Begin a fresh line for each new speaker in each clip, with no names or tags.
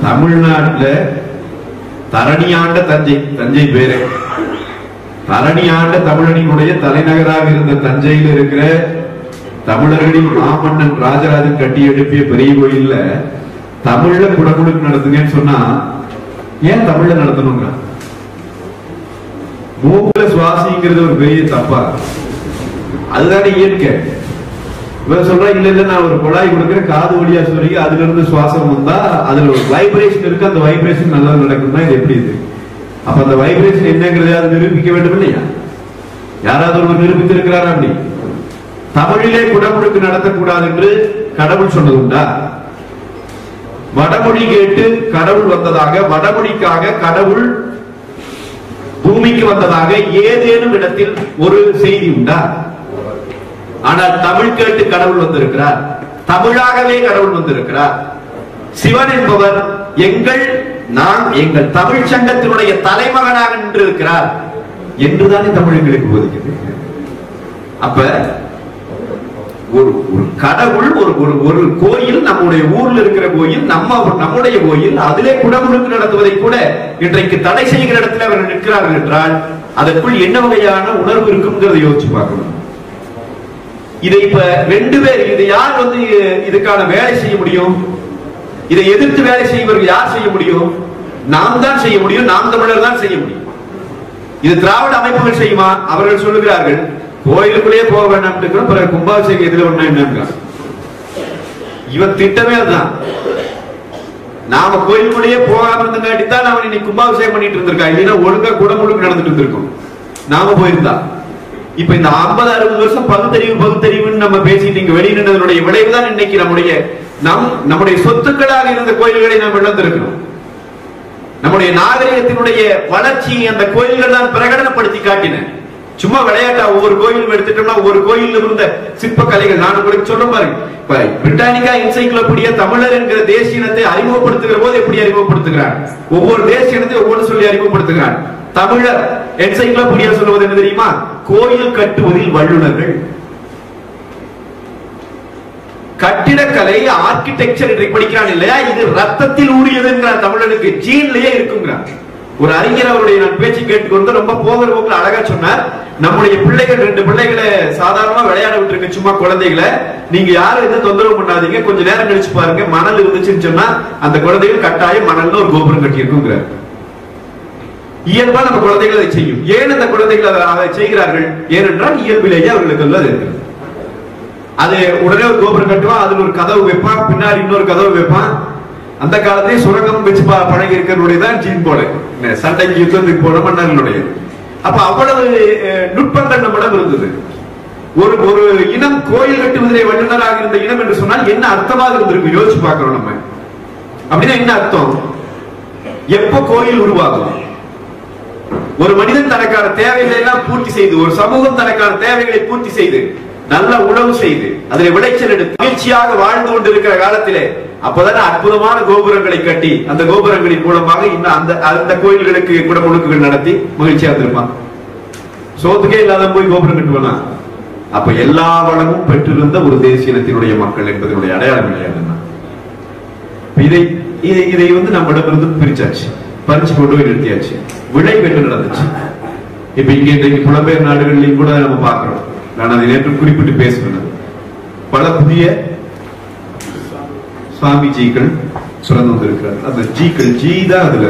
தமிழ்நாட்டுல தரணியாண்ட தஞ்சை தஞ்சை பேரு தரணியாண்ட தமிழனினுடைய தலைநகராக இருந்த தஞ்சையில் இருக்கிற தமிழர்களின் மாமன்னன் ராஜராஜன் கட்டி எழுப்பிய பெரிய கோயில்ல தமிழ்ல குடமுழுக்கு நடத்துங்கன்னு சொன்னா ஏன் தமிழ்ல நடத்தணுங்க மூக்குல சுவாசிங்கிறது ஒரு பெரிய தப்பா அதுதானே இயற்கை இவன் சொல்றா இல்ல இல்ல நான் ஒரு குழாய் கொடுக்குறேன் காது வழியா சொல்லி அதுல இருந்து சுவாசம் வந்தா அதுல ஒரு வைப்ரேஷன் இருக்கு அந்த வைப்ரேஷன் நல்லா நடக்கும்னா இது எப்படி இது அப்ப அந்த வைப்ரேஷன் என்னங்கிறத நிரூபிக்க வேண்டும் இல்லையா யாராவது ஒருவர் நிரூபித்திருக்கிறாரா அப்படி தமிழிலே குடமுழுக்கு நடத்தக்கூடாது என்று கடவுள் சொன்னது உண்டா வடமொழி கேட்டு கடவுள் வந்ததாக வடமொழிக்காக கடவுள் பூமிக்கு வந்ததாக ஏதேனும் இடத்தில் ஒரு செய்தி உண்டா ஆனால் தமிழ் கேட்டு கடவுள் வந்திருக்கிறார் தமிழாகவே கடவுள் வந்திருக்கிறார் சிவன் என்பவர் எங்கள் நாம் எங்கள் தமிழ் சங்கத்தினுடைய தலைமகனாக நின்றிருக்கிறார் என்றுதானே தமிழ் எங்களுக்கு போதிக்கிறது அப்ப ஒரு ஒரு கடவுள் ஒரு ஒரு ஒரு கோயில் நம்முடைய ஊர்ல இருக்கிற கோயில் நம்ம நம்முடைய கோயில் அதிலே குடமுழுக்கு நடத்துவதை கூட இன்றைக்கு தடை செய்கிற இடத்துல அவர்கள் நிற்கிறார்கள் என்றால் அதற்குள் என்ன வகையான உணர்வு இருக்குங்கிறத யோசிச்சு பார்க்கணும் இதை இப்ப ரெண்டு பேர் இது யார் வந்து இதுக்கான வேலை செய்ய முடியும் இதை எதிர்த்து வேலை செய்வர்கள் யார் செய்ய முடியும் நாம் தான் செய்ய முடியும் நாம் தமிழர் தான் செய்ய முடியும் இது திராவிட அமைப்புகள் செய்யுமா அவர்கள் சொல்லுகிறார்கள் கோயிலுக்குள்ளேயே போக வேண்டாம் பிறகு கும்பாபிஷேகம் எதுல ஒண்ணு என்ன இவன் திட்டமே அதுதான் நாம கோயிலுக்குள்ளேயே போகாம இருந்தங்காட்டி தான் அவன் இன்னைக்கு கும்பாபிஷேகம் பண்ணிட்டு இருந்திருக்கா இல்லைன்னா ஒழுங்கா குடமுழுக்கு நடந்துட்டு இருந்திருக்கும் நாம போயிருந்தா இப்ப இந்த ஐம்பது அறுபது வருஷம் பகுத்தறிவு பகுத்தறிவுன்னு நம்ம பேசிட்டு இங்க வெளியே நின்றதனுடைய விளைவுதான் இன்னைக்கு நம்முடைய நம் நம்முடைய சொத்துக்களாக இருந்த கோயில்களை நாம் இழந்திருக்கிறோம் நம்முடைய நாகரிகத்தினுடைய வளர்ச்சியை அந்த கோயில்கள் தான் பிரகடனப்படுத்தி காட்டின சும்மா விளையாட்டா ஒவ்வொரு கோயிலும் எடுத்துட்டோம்னா ஒவ்வொரு கோயிலும் இருந்த சிற்ப கலைகள் நான் உங்களுக்கு சொல்ல பாருங்க இப்ப பிரிட்டானிக்கா என்சைக்ளோபீடியா தமிழர் என்கிற தேசிய இனத்தை அறிமுகப்படுத்துகிற போது எப்படி அறிமுகப்படுத்துகிறார் ஒவ்வொரு தேசிய இனத்தை ஒவ்வொரு சொல்லி அறிமுகப்படுத்துகிறார் தமிழர் என்சைக்ளோபீடியா சொல்லுவது என்ன தெரியுமா கோயில் கட்டுவதில் வல்லுநர்கள் கட்டிடக்கலை ஆர்கிடெக்சர் இன்றைக்கு படிக்கிறான் இல்லையா இது ரத்தத்தில் ஊறியதுங்கிறார் தமிழனுக்கு ஜீன்லயே இருக்குங்கிறார் ஒரு அறிஞர் அவருடைய நான் பேச்சு கேட்டுக்கொண்டு ரொம்ப போகிற போக்குல அழகா சொன்னார் நம்முடைய பிள்ளைகள் ரெண்டு பிள்ளைகளை சாதாரணமா விளையாட விட்டுருக்க சும்மா குழந்தைகளை நீங்க யாரும் எதுவும் தொந்தரவு பண்ணாதீங்க கொஞ்ச நேரம் கழிச்சு பாருங்க மணல் இருந்துச்சுன்னு சொன்னா அந்த குழந்தைகள் கட்டாயம் மணல்ல ஒரு கோபுரம் கட்டி இருக்குங்கிறார் இயல்பா நம்ம குழந்தைகள் அதை செய்யும் ஏன் அந்த குழந்தைகள் அதை- அதை செய்கிறார்கள் ஏனென்றால் இயல்பிலேயே அவர்களுக்கு அது இருக்கிறது அது உடனே ஒரு கோபுரம் கட்டுவான் அதுல ஒரு கதவு வைப்பான் பின்னாடி இன்னொரு கதவு வைப்பான் அந்த காலத்திலே சுரங்கம் வச்சு ப- பழகி இருக்கிறனுடைய தான் ஜீன் போல என்ன, சண்டைக்கு யுத்தத்துக்கு போன மன்னர்களுடைய அப்ப அவ்வளவு அஹ், நுட்பங்கள் நம்மிடம் இருந்தது ஒரு ஒரு இனம் கோயில் கட்டுவதிலே வல்லுநராக இருந்த இனம் என்று சொன்னால் என்ன அர்த்தமாக இருந்திருக்கு யோசிச்சு பார்க்கிறோம் நம்ம அப்படின்னா என்ன அர்த்தம் எப்ப கோயில் உருவாகும் ஒரு மனிதன் தனக்கான தேவைகளை எல்லாம் பூர்த்தி செய்து ஒரு சமூகம் தனக்கான தேவைகளை பூர்த்தி செய்து நல்ல உணவு செய்து அதில் விளைச்சல் எடுத்து மகிழ்ச்சியாக வாழ்ந்து கொண்டிருக்கிற காலத்திலே அப்பதானே அற்புதமான கோபுரங்களை கட்டி அந்த கோபுரங்களின் மூலமாக இன்னும் அந்த அந்த கோயில்களுக்கு குடமுழுக்குகள் நடத்தி மகிழ்ச்சியா இருந்திருப்பான் சோத்துக்கே இல்லாத போய் கோபுரம் கட்டுவானா அப்ப எல்லா வளமும் பெற்றிருந்த ஒரு தேசிய இனத்தினுடைய மக்கள் என்பதனுடைய அடையாளம் கிடையாதுன்னா இதை இதை இதை வந்து நம்மிடமிருந்து பிரிச்சாச்சு பறிச்சு கொண்டு போய் நிறுத்தியாச்சு விளைவு என்ன நடந்துச்சு இப்ப இங்க இன்றைக்கு புலம்பெயர் நாடுகளிலும் கூட நம்ம பார்க்கிறோம் நான் அதை நேற்று குறிப்பிட்டு பேசுகிறேன் பல புதிய சுவாமிஜிகள் சுரந்து வந்திருக்கிறார் அந்த ஜீக்கள் ஜீ தான் அதுல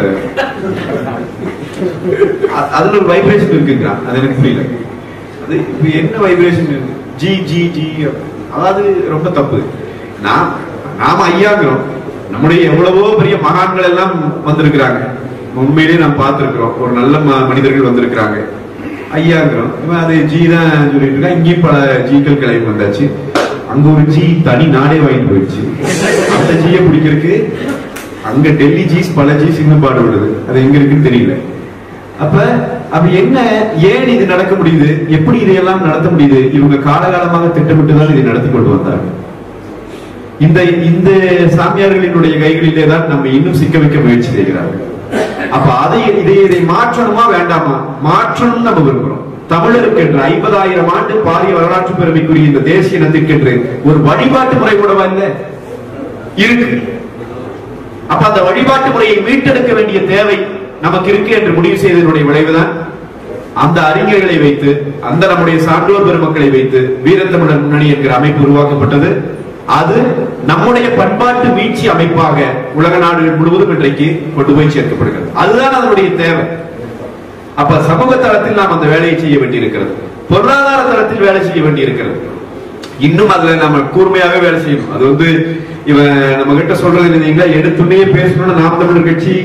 அ- அதுல ஒரு வைப்ரேஷன் இருக்குங்கிறான் அது எனக்கு புரியல அது இப்ப என்ன வைப்ரேஷன் ஜி ஜி ஜி அதாவது ரொம்ப தப்பு நாம் நாம ஐயாங்கிறோம் நம்முடைய எவ்வளவோ பெரிய மகான்கள் எல்லாம் வந்திருக்கிறாங்க உண்மையிலேயே நாம் பார்த்திருக்கிறோம் ஒரு நல்ல ம- மனிதர்கள் வந்திருக்கிறாங்க ஐயாங்கிறோம் இவன் அது ஜி தான் சொல்லிட்டு இருக்கான் இங்கேயும் பல ஜீக்கள் கிளம்பி வந்தாச்சு அங்க ஒரு ஜி தனி நாடே வாங்கிட்டு போயிடுச்சு அந்த ஜியை பிடிக்கிறதுக்கு அங்க டெல்லி ஜீஸ் பல ஜீஸ் இன்னும் பாடுபடுது அது எங்க இருக்குன்னு தெரியல அப்ப அப்ப என்ன ஏன் இது நடக்க முடியுது எப்படி இதையெல்லாம் நடத்த முடியுது இவங்க காலகாலமாக திட்டமிட்டு தான் இதை நடத்தி கொண்டு வந்தாங்க இந்த இந்த சாமியார்களினுடைய கைகளிலே தான் நம்ம இன்னும் சிக்க வைக்க முயற்சி செய்கிறார்கள் அப்ப அதை இதை இதை மாற்றணுமா வேண்டாமா மாற்றணும் நம்ம விரும்புறோம் தமிழருக்கு என்று ஐம்பதாயிரம் ஆண்டு பாரிய வரலாற்று பெருமைக்குரிய இந்த தேசிய இனத்திற்கென்று ஒரு வழிபாட்டு முறை கூடவா இல்ல இருக்கு அப்ப அந்த வழிபாட்டு முறையை மீட்டெடுக்க வேண்டிய தேவை நமக்கு இருக்கு என்று முடிவு செய்ததனுடைய விளைவுதான் அந்த அறிஞர்களை வைத்து அந்த நம்முடைய சான்றோர் பெருமக்களை வைத்து வீரத்தமிழர் முன்னணி என்கிற அமைப்பு உருவாக்கப்பட்டது அது நம்முடைய பண்பாட்டு மீட்சி அமைப்பாக உலக நாடுகள் முழுவதும் இன்றைக்கு கொண்டு போய் சேர்க்கப்படுகிறது அதுதான் அதனுடைய தேவை அப்ப சமூக தளத்தில் நாம் அந்த வேலையை செய்ய வேண்டியிருக்கிறது பொருளாதார தளத்தில் வேலை செய்ய வேண்டியிருக்கிறது இன்னும் அதுல நம்ம கூர்மையாவே வேலை செய்யணும் அது வந்து இவன் நம்ம கிட்ட சொல்றது என்னீங்களா எடுத்துட்டே பேசணும்னு நாம் தமிழர் கட்சி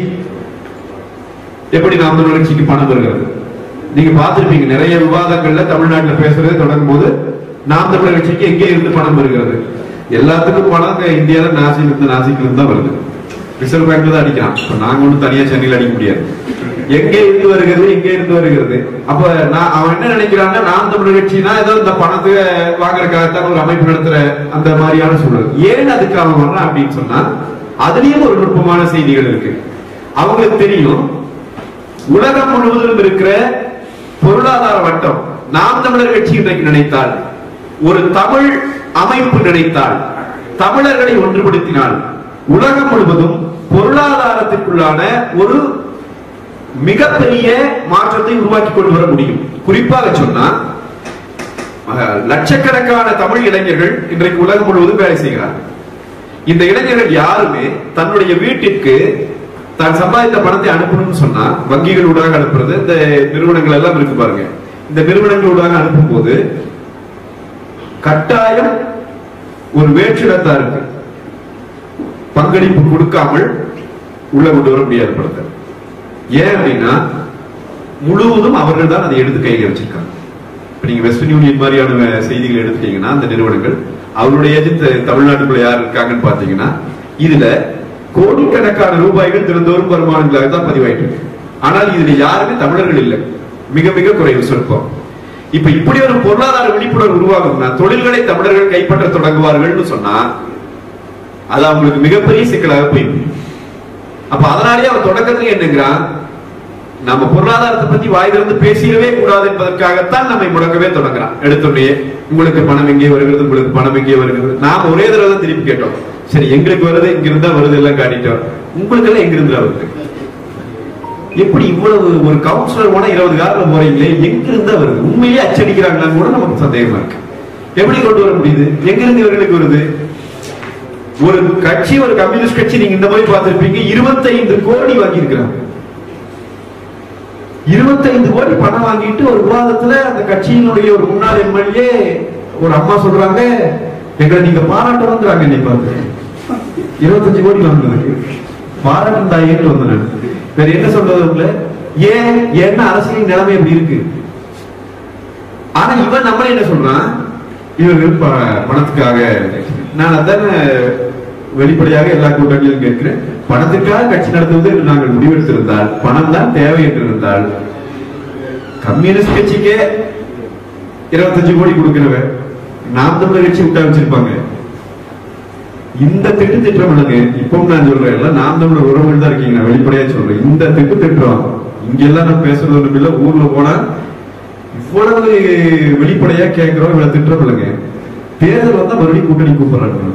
எப்படி நாம் தமிழர் கட்சிக்கு பணம் வருகிறது நீங்க பார்த்திருப்பீங்க நிறைய விவாதங்கள்ல தமிழ்நாட்டுல பேசுறது தொடங்கும் போது நாம் தமிழர் கட்சிக்கு எங்கே இருந்து பணம் வருகிறது எல்லாத்துக்கும் பணம் இங்க இந்தியால நாசில இருந்து நாசிக்ல இருந்து தான் வருது ரிசர்வ் பேங்க்ல தான் அடிக்கிறான் இப்ப நாங்க ஒண்ணும் தனியா சென்னையில் அடிக்க முடியாது எங்கே இருந்து வருகிறது எங்கே இருந்து வருகிறது அப்ப நான் அவன் என்ன நினைக்கிறான்னா நாம் தமிழர் கட்சினா ஏதோ இந்த பணத்தை வாங்குறதுக்காகத்தான் ஒரு அமைப்பு நடத்துற அந்த மாதிரியான சூழல் ஏன் அதுக்கு அவன் வர்றான் அப்படின்னு சொன்னா அதுலயும் ஒரு நுட்பமான செய்திகள் இருக்கு அவங்களுக்கு தெரியும் உலகம் முழுவதிலும் இருக்கிற பொருளாதார வட்டம் நாம் தமிழர் கட்சி இன்றைக்கு நினைத்தால் ஒரு தமிழ் அமைப்பு நினைத்தால் தமிழர்களை ஒன்றுபடுத்தினால் உலகம் முழுவதும் பொருளாதாரத்திற்குள்ளான ஒரு மிகப்பெரிய மாற்றத்தை உருவாக்கி கொண்டு வர முடியும் குறிப்பாக சொன்னா அஹ், லட்சக்கணக்கான தமிழ் இளைஞர்கள் இன்றைக்கு உலகம் முழுவதும் வேலை செய்கிறார்கள் இந்த இளைஞர்கள் யாருமே தன்னுடைய வீட்டிற்கு தான் சம்பாதித்த பணத்தை அனுப்பணும்னு சொன்னா வங்கிகள் ஊடாக அனுப்புறது இந்த நிறுவனங்கள் எல்லாம் இருக்கு பாருங்க இந்த நிறுவனங்கள் ஊடாக அனுப்பும் போது கட்டாயம் ஒரு வேற்றிடத்தாருக்கு பங்களிப்பு கொடுக்காமல் உள்ள கொண்டு வர முடியாது படத்தை ஏன் அப்படின்னா முழுவதும் அவர்கள் தான் அதை எடுத்து கையில வச்சிருக்காங்க இப்ப நீங்க வெஸ்டர்ன் யூனியன் மாதிரியான வே- செய்திகள் எடுத்துட்டீங்கன்னா அந்த நிறுவனங்கள் அவருடைய ஏஜென்ட் தமிழ்நாட்டுக்குள்ள யார் இருக்காங்கன்னு பாத்தீங்கன்னா இதுல கோடிக்கணக்கான ரூபாய்கள் தினந்தோறும் வருமானங்களாக தான் பதிவாயிட்டு இருக்கு ஆனால் இதுல யாருமே தமிழர்கள் இல்லை மிக மிக குறைவு சொற்பம் இப்ப இப்படி ஒரு பொருளாதார விழிப்புணர்வு உருவாகும்னா தொழில்களை தமிழர்கள் கைப்பற்ற தொடங்குவார்கள்னு சொன்னா அது அவங்களுக்கு மிகப்பெரிய சிக்கலாக போயிடும் அப்ப அதனாலேயே அவன் தொடக்கத்துல என்னங்கிறான் நம்ம பொருளாதாரத்தை பத்தி வாய் திறந்து பேசிடவே கூடாது என்பதற்காகத்தான் நம்மை முடக்கவே தொடங்குறான் எடுத்தோடனே உங்களுக்கு பணம் எங்கே வருகிறது உங்களுக்கு பணம் எங்கே வருகிறது நாம ஒரே தடவை தான் திருப்பி கேட்டோம் சரி எங்களுக்கு வருது இங்க இருந்தா வருது எல்லாம் காட்டிட்டோம் உங்களுக்கு எல்லாம் எங்க இருந்து வருது எப்படி இவ்வளவு ஒரு கவுன்சிலர் போனா இருபது காரில் போறீங்களே எங்க இருந்தா வருது உண்மையிலேயே அச்சடிக்கிறாங்களான்னு கூட நமக்கு சந்தேகமா இருக்கு எப்படி கொண்டு வர முடியுது எங்க இருந்து இவர்களுக்கு வருது ஒரு கட்சி ஒரு கம்யூனிஸ்ட் கட்சி நீங்க இந்த மாதிரி பார்த்திருப்பீங்க இருபத்தைந்து கோடி வாங்கி இருக்கிறாங்க இருபத்தைந்து கோடி பணம் வாங்கிட்டு ஒரு விவாதத்துல அந்த கட்சியினுடைய ஒரு முன்னாள் எம்எல்ஏ ஒரு அம்மா சொல்றாங்க எங்களை நீங்க பாராட்டணுங்கிறாங்க என்னை பார்த்து இருபத்தஞ்சு கோடி வாங்கினதுக்கு பாராட்டம் தாயேன்னு வந்தேன் வேற என்ன சொல்றது உங்களை ஏன் என்ன அரசியல் நிலைமை எப்படி இருக்கு ஆனா இவன் நம்மள என்ன சொல்றான் இவர்கள் ப- பணத்துக்காக நான் அதான வெளிப்படையாக எல்லா கூட்டங்களிலும் கேட்கிறேன் பணத்துக்காக கட்சி நடத்துவது என்று நாங்கள் முடிவெடுத்திருந்தால் பணம் தான் தேவை என்று இருந்தால் கம்யூனிஸ்ட் கட்சிக்கே இருபத்தஞ்சு கோடி கொடுக்கிறவன் நாம் தமிழர் கட்சி விட்டா வச்சிருப்பாங்க இந்த திட்டு திட்டம் இல்லைங்க இப்பவும் நான் சொல்றேன் எல்லாம் நாம் தமிழர் உறவுகள் தான் இருக்கீங்க நான் வெளிப்படையா சொல்றேன் இந்த திட்டு திட்டம் இங்க எல்லாம் நான் பேசுறது ஒண்ணும் இல்ல ஊர்ல போனா இவ்வளவு வெளிப்படையா கேட்கிறோம் இவ்வளவு திட்டம் இல்லைங்க தேர்தல் வந்தா மறுபடியும் கூட்டணி கூப்பிடுறாங்க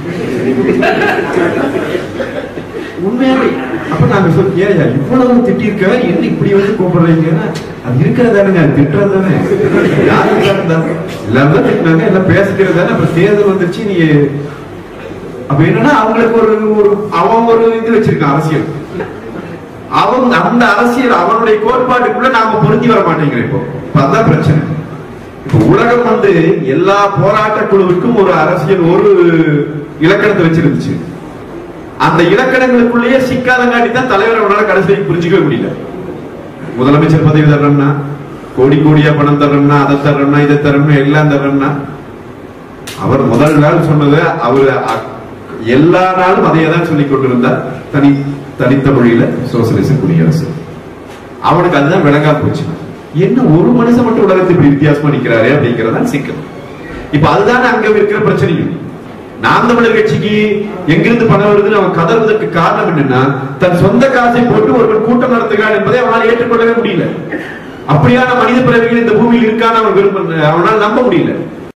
உண்மையாவே அப்ப நாங்க சொல்லி ஏயா இவ்வளவு திட்டிருக்க என்ன இப்படி வந்து கூப்பிடுறீங்கன்னா அது இருக்கிறது தானேங்க அது திட்டுறது தானே யாருக்கு இருந்தாங்க எல்லாரும் தான் திட்டினாங்க எல்லாம் பேசிக்கிறது தானே அப்ப தேர்தல் வந்துருச்சு நீ அப்ப என்னன்னா அவங்களுக்கு ஒரு ஒரு அவன் ஒரு இது வச்சிருக்கான் அரசியல் அவன் அந்த அரசியல் அவனுடைய கோட்பாட்டுக்குள்ள நாம பொருந்தி வர மாட்டேங்கிறோம் இப்போ இப்ப அதான் பிரச்சனை இப்ப உலகம் வந்து எல்லா போராட்ட குழுவுக்கும் ஒரு அரசியல் ஒரு இலக்கணத்தை வச்சிருந்துச்சு அந்த இலக்கணங்களுக்குள்ளேயே சிக்காதங்காட்டி தான் தலைவர் அவனால கடைசி வரைக்கும் புரிஞ்சுக்கவே முடியல முதலமைச்சர் பதவி தர்றோம்னா கோடி கோடியா பணம் தர்றோம்னா அதை தர்றோம்னா இதை தர்றோம்னா எல்லாம் தர்றோம்னா அவர் முதல் நாள் சொன்னது அவர் அ- எல்லா நாளும் அதையே தான் சொல்லிக் கொண்டிருந்தார் தனி தனித்த மொழியில சோசியலிச குடியரசு அவனுக்கு அதுதான் விளங்கா போச்சு என்ன ஒரு மனுஷன் மட்டும் உலகத்தை இப்படி வித்தியாசமா நிக்கிறாரு அப்படிங்கறதான் சிக்கல் இப்ப அதுதானே அங்க இருக்கிற பிரச்சனையும் நாம் தமிழர் கட்சிக்கு எங்கிருந்து பணம் வருதுன்னு அவன் கதறுவதற்கு காரணம் என்னன்னா தன் சொந்த காசை போட்டு ஒருவன் கூட்டம் நடத்துகிறான் என்பதை அவனால் ஏற்றுக்கொள்ளவே முடியல அப்படியான மனித பிறவிகள் இந்த பூமியில் இருக்கான்னு அவன் விரும்ப அவனால் நம்ப முடியல